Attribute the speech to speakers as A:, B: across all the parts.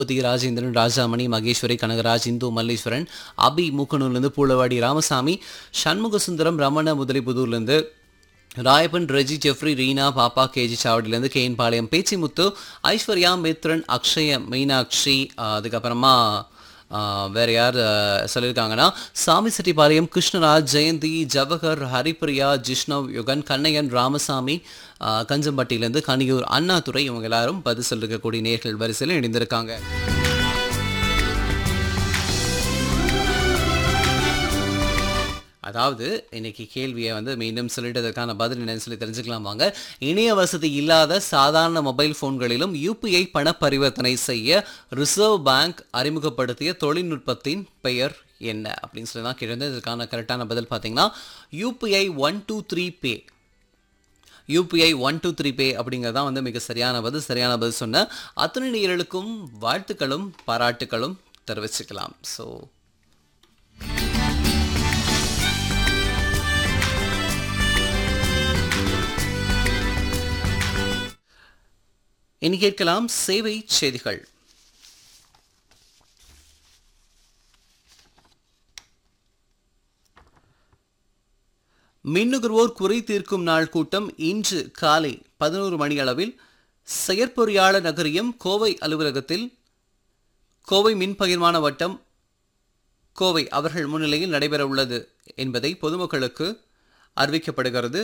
A: புதி ராஜேந்திரன் ராஜாமணி மகேஸ்வரி கனகராஜ் இந்து மல்லேஸ்வரன் அபி மூக்கனூர்லேருந்து பூளவாடி ராமசாமி சண்முகசுந்தரம் ரமண முதலிபுதூர்லேருந்து ராயப்பன் ரெஜி ஜெஃப்ரி ரீனா பாப்பா கேஜி சாவடியிலேருந்து கேஎன் பாளையம் பேச்சிமுத்து ஐஸ்வர்யா மித்ரன் அக்ஷய மீனாட்சி ஆஹ் அதுக்கப்புறமா ஆஹ் வேற யார் ஆஹ் சொல்லியிருக்காங்கன்னா சாமி செட்டிப்பாளையம் கிருஷ்ணராஜ் ஜெயந்தி ஜவஹர் ஹரிப்பிரியா ஜிஷ்ணவ் யுகன் கண்ணையன் ராமசாமி ஆஹ் கஞ்சம்பட்டியிலேருந்து கனியூர் அண்ணாதுரை இவங்க எல்லாரும் பதில் சொல்லிருக்கக்கூடிய நேர்கள் வரிசையில் இணைந்திருக்காங்க அதாவது இன்னைக்கு கேள்வியை வந்து மீண்டும் சொல்லிட்டதற்கான பதில் என்னன்னு சொல்லி தெரிஞ்சுக்கலாம் வாங்க இணைய வசதி இல்லாத சாதாரண மொபைல் போன்களிலும் யூபிஐ பண பரிவர்த்தனை செய்ய ரிசர்வ் பேங்க் அறிமுகப்படுத்திய தொழில்நுட்பத்தின் பெயர் என்ன அப்படின்னு சொல்லி தான் கேட்டிருந்தேன் இதுக்கான கரெக்டான பதில் பார்த்தீங்கன்னா UPI one two three pay UPI one two three pay அப்படிங்கிறது தான் வந்து மிக சரியான பதில் சரியான பதில் சொன்ன அத்தனை நேயர்களுக்கும் வாழ்த்துக்களும் பாராட்டுகளும் தெரிவிச்சுக்கலாம் ஸோ இனி கேட்கலாம் சேவை செய்திகள் மின்னுகர்வோர் குறை தீர்க்கும் நாள் கூட்டம் இன்று காலை பதினோரு மணி அளவில் செயற்பொறியாளர் நகரியம் கோவை அலுவலகத்தில் கோவை மின் பகிர்மான வட்டம் கோவை அவர்கள் முன்னிலையில் நடைபெற உள்ளது என்பதை பொதுமக்களுக்கு அறிவிக்கப்படுகிறது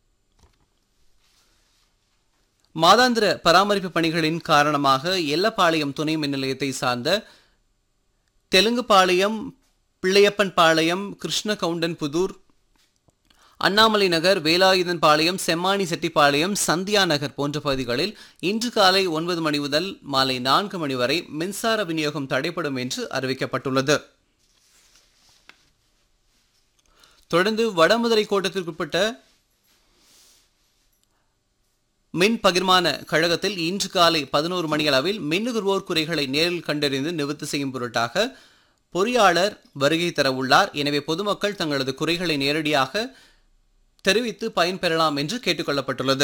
A: மாதாந்திர பராமரிப்பு பணிகளின் காரணமாக எல்லப்பாளையம் துணை மின் நிலையத்தை சார்ந்த தெலுங்குபாளையம் பிள்ளையப்பன் பாளையம் கிருஷ்ண கவுண்டன் புதூர் அண்ணாமலை நகர் வேலாயுதன் பாளையம் செம்மாணி செட்டிப்பாளையம் சந்தியா நகர் போன்ற பகுதிகளில் இன்று காலை ஒன்பது மணி முதல் மாலை நான்கு மணி வரை மின்சார விநியோகம் தடைப்படும் என்று அறிவிக்கப்பட்டுள்ளது தொடர்ந்து வடமதுரை கோட்டத்திற்குட்பட்ட மின் பகிர்மான கழகத்தில் இன்று காலை பதினோரு மணி அளவில் மின்னுகர்வோர் குறைகளை நேரில் கண்டறிந்து நிவர்த்தி செய்யும் பொருட்டாக பொறியாளர் வருகை தர உள்ளார் எனவே பொதுமக்கள் தங்களது குறைகளை நேரடியாக தெரிவித்து பயன்பெறலாம் என்று கேட்டுக்கொள்ளப்பட்டுள்ளது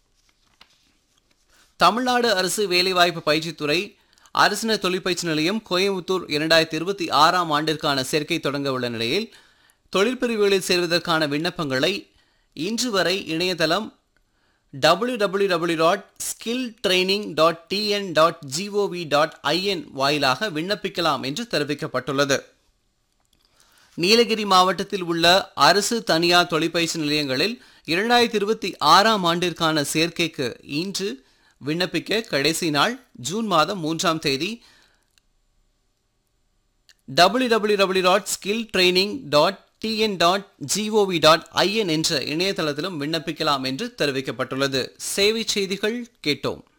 A: தமிழ்நாடு அரசு வேலைவாய்ப்பு பயிற்சித்துறை அரசினர் தொழிற்பயிற்சி நிலையம் கோயம்புத்தூர் இரண்டாயிரத்தி இருபத்தி ஆறாம் ஆண்டிற்கான சேர்க்கை தொடங்க உள்ள நிலையில் தொழிற்பிரிவுகளில் சேர்வதற்கான விண்ணப்பங்களை இன்று வரை இணையதளம் W W W dot skill training dot TN dot GOV dot IN வாயிலாக விண்ணப்பிக்கலாம் என்று தெரிவிக்கப்பட்டுள்ளது நீலகிரி மாவட்டத்தில் உள்ள அரசு தனியார் தொழிற்பயிற்சி நிலையங்களில் இரண்டாயிரத்தி இருபத்தி ஆறாம் ஆண்டிற்கான சேர்க்கைக்கு இன்று விண்ணப்பிக்க கடைசி நாள் ஜூன் மாதம் மூன்றாம் தேதி W W W dot skill training dot TN dot GOV dot IN என்ற இணையதளத்திலும் விண்ணப்பிக்கலாம் என்று தெரிவிக்கப்பட்டுள்ளது சேவை செய்திகள் கேட்டோம்